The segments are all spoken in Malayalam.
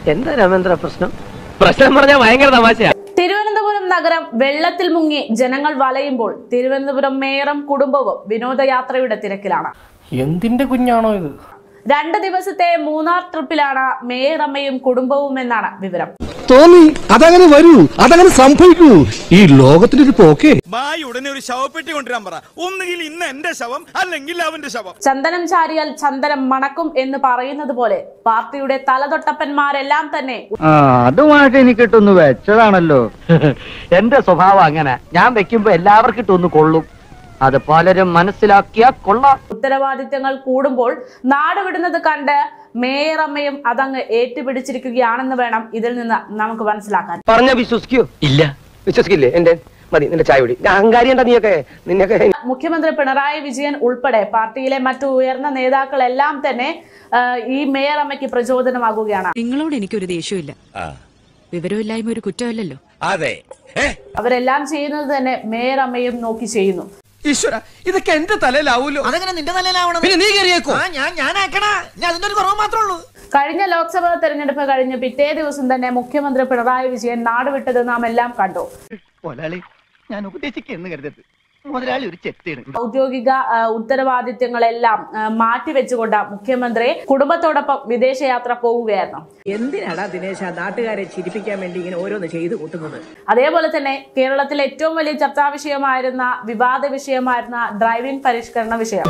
എന്താ രാമേന്ദ്ര പ്രശ്നം പ്രശ്നം പറഞ്ഞാൽ ഭയങ്കര തമാശയാ തിരുവനന്തപുരം നഗരം വെള്ളത്തിൽ മുങ്ങി ജനങ്ങൾ വലയുമ്പോൾ തിരുവനന്തപുരം മേയറും കുടുംബവും വിനോദയാത്രയുടെ തിരക്കിലാണ് എന്തിന്റെ കുഞ്ഞാണോ ഇത് രണ്ട് ദിവസത്തെ മൂന്നാർ ട്രിപ്പിലാണ് മേയറമ്മയും കുടുംബവും എന്നാണ് വിവരം തോന്നി അതങ്ങനെ വരൂ അതങ്ങനെ സംഭവിക്കൂ ഈ ലോകത്തിന്റെ ഒരു പോക്കേ ബായി ഉടനെ ഒരു ശവപ്പെട്ടി കൊണ്ടുവരാൻ പറ ഒന്നുകിൽ ഇന്ന് എന്റെ ശവം അല്ലെങ്കിൽ അവന്റെ ശവം ചന്ദനം ചാരിയാൽ ചന്ദനം മണക്കും എന്ന് പറയുന്നത് പോലെ പാർട്ടിയുടെ തലതൊട്ടപ്പന്മാരെല്ലാം തന്നെ അതുമായിട്ട് എനിക്ക് ഇട്ടൊന്ന് വെച്ചതാണല്ലോ എന്റെ സ്വഭാവം അങ്ങനെ ഞാൻ വെക്കുമ്പോ എല്ലാവർക്കും ഇട്ടൊന്ന് കൊള്ളും അത് പലരും മനസ്സിലാക്കിയാ കൊള്ളാം ഉത്തരവാദിത്തങ്ങൾ കൂടുമ്പോൾ നാട് വിടുന്നത് കണ്ട് മേയറമ്മയും അതങ്ങ് ഏറ്റുപിടിച്ചിരിക്കുകയാണെന്ന് വേണം ഇതിൽ നിന്ന് നമുക്ക് മനസ്സിലാക്കാൻ പറഞ്ഞ വിശ്വസിക്കൂ ഇല്ല വിശ്വസിക്കില്ലേ എന്റെ മതി നിന്റെ ചായ കുടി അഹങ്കാരി എന്താ നീയൊക്കെ നിന്നൊക്കെ മുഖ്യമന്ത്രി പിണറായി വിജയൻ ഉൾപ്പെടെ പാർട്ടിയിലെ മറ്റു ഉയർന്ന നേതാക്കളെല്ലാം തന്നെ ആ, ഈ മേയറമ്മയ്ക്ക് പ്രചോദനമാകുകയാണ് നിങ്ങളോട് എനിക്കൊരു ദേഷ്യമില്ല വിവരമില്ലായ്മ ഒരു കുറ്റമല്ലല്ലോ അതെ അവരെല്ലാം ചെയ്യുന്നത് തന്നെ മേയറമ്മയും നോക്കി ചെയ്യുന്നു ഈശ്വര ഇതൊക്കെ എന്റെ തലയിലാവൂലോ അതെങ്ങനെ നിന്റെ തലയിലാവണം പിന്നെ നീ കയറിയേക്കോ ആ ഞാൻ ഞാനാക്കണ ഞാൻ അതിന്റെ ഒരു കുറവ് മാത്രമേ ഉള്ളൂ കഴിഞ്ഞ ലോക്സഭാ തെരഞ്ഞെടുപ്പ് കഴിഞ്ഞ് പിറ്റേ ദിവസം തന്നെ മുഖ്യമന്ത്രി പിണറായി വിജയൻ നാട് വിട്ടത് നാം എല്ലാം കണ്ടു മുതലാളി ഞാൻ ഉപദേശിക്കുന്നു കരുതരുത് മുതലാളി ഒരു ചെത്തിയാണ് ഔദ്യോഗിക ആ, ഉത്തരവാദിത്തങ്ങളെല്ലാം ആ, മാറ്റിവെച്ചുകൊണ്ട് മുഖ്യമന്ത്രി കുടുംബത്തോടൊപ്പം വിദേശയാത്ര പോവുകയായിരുന്നു എന്തിനാടാ ദിനേശ നാട്ടുകാരെ ചിരിപ്പിക്കാൻ വേണ്ടി ഇങ്ങനെ ഓരോന്ന് ചെയ്തു കൂട്ടുന്നത് അതേപോലെ തന്നെ കേരളത്തിലെ ഏറ്റവും വലിയ ചർച്ചാ വിഷയമായിരുന്ന വിവാദ വിഷയമായിരുന്ന ഡ്രൈവിംഗ് പരിഷ്കരണ വിഷയം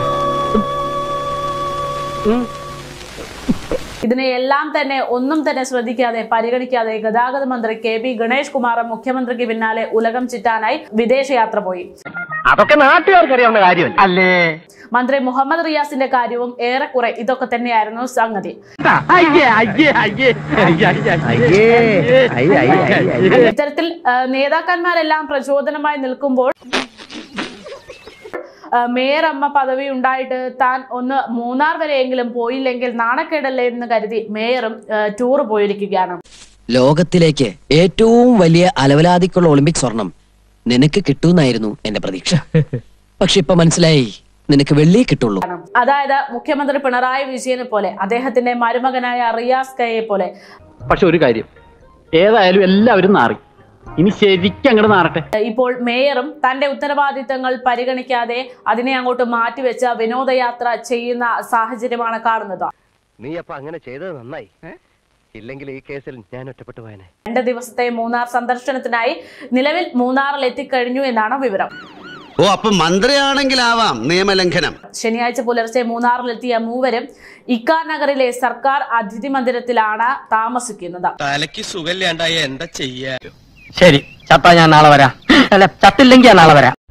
ഇതിനെയെല്ലാം തന്നെ ഒന്നും തന്നെ ശ്രദ്ധിക്കാതെ പരിഗണിക്കാതെ ഗതാഗത മന്ത്രി കെ പി ഗണേഷ് കുമാറും മുഖ്യമന്ത്രിക്ക് പിന്നാലെ ഉലകം ചുറ്റാനായി വിദേശയാത്ര പോയി അതൊക്കെ നാട്ടുകാർക്ക് അറിയാവുന്ന കാര്യം അല്ലേ മന്ത്രി മുഹമ്മദ് റിയാസിന്റെ കാര്യവും ഏറെക്കുറെ ഇതൊക്കെ തന്നെയായിരുന്നു സംഗതി അയ്യേ അയ്യേ അയ്യേ അയ്യേ അയ്യേ ഇത്തരത്തിൽ ആ, നേതാക്കന്മാരെല്ലാം പ്രചോദനമായി നിൽക്കുമ്പോൾ ആ, മേയർ അമ്മ പദവി ഉണ്ടായിട്ട് താൻ ഒന്ന് മൂന്നാർ വരെയെങ്കിലും പോയില്ലെങ്കിൽ നാണക്കേടല്ലേ എന്ന് കരുതി മേയറും ആ, ടൂർ പോയിരിക്കുകയാണ് ലോകത്തിലേക്ക് ഏറ്റവും വലിയ അലവലാതിക്കുള്ള ഒളിമ്പിക് സ്വർണം നിനക്ക് കിട്ടൂന്നായിരുന്നു എന്റെ പ്രതീക്ഷ പക്ഷെ ഇപ്പൊ മനസ്സിലായി നിനക്ക് വെള്ളിയേ കിട്ടുള്ളൂ അതായത് മുഖ്യമന്ത്രി പിണറായി വിജയനെ പോലെ അദ്ദേഹത്തിന്റെ മരുമകനായ റിയാസ് കയെ പോലെ പക്ഷെ ഒരു കാര്യം ഏതായാലും എല്ലാവരും നാറി ഇനി ശരിക്കും അങ്ങോട്ട് നാറട്ടെ ഇപ്പോൾ മേയറും തന്റെ ഉത്തരവാദിത്തങ്ങൾ പരിഗണിക്കാതെ അതിനെ അങ്ങോട്ട് മാറ്റിവെച്ച വിനോദയാത്ര ചെയ്യുന്ന സാഹചര്യമാണ് കാണുന്നത് നീ അപ്പൊ അങ്ങനെ ചെയ്തത് നന്നായി ഇല്ലെങ്കിൽ ഈ കേസിൽ ഞാൻ ഒറ്റപ്പെട്ടു പോയനെ രണ്ട് ദിവസത്തെ മൂന്നാർ സന്ദർശനത്തിനായി നിലവിൽ മൂന്നാറിൽ എത്തിക്കഴിഞ്ഞു എന്നാണ് വിവരം ഓ അപ്പൊ മന്ത്രിയാണെങ്കിലാവാം നിയമലംഘനം ശനിയാഴ്ച പുലർച്ചെ മൂന്നാറിലെത്തിയ മൂവരും ഇക്കാർ നഗറിലെ സർക്കാർ അതിഥി മന്ദിരത്തിലാണ് താമസിക്കുന്നത് തലക്ക് സുഖമില്ലാണ്ടായ എന്താ ചെയ്യാ ശരി ചത്താ ഞാൻ നാളെ വരാം അല്ല ചത്തില്ലെങ്കിൽ ഞാൻ നാളെ വരാം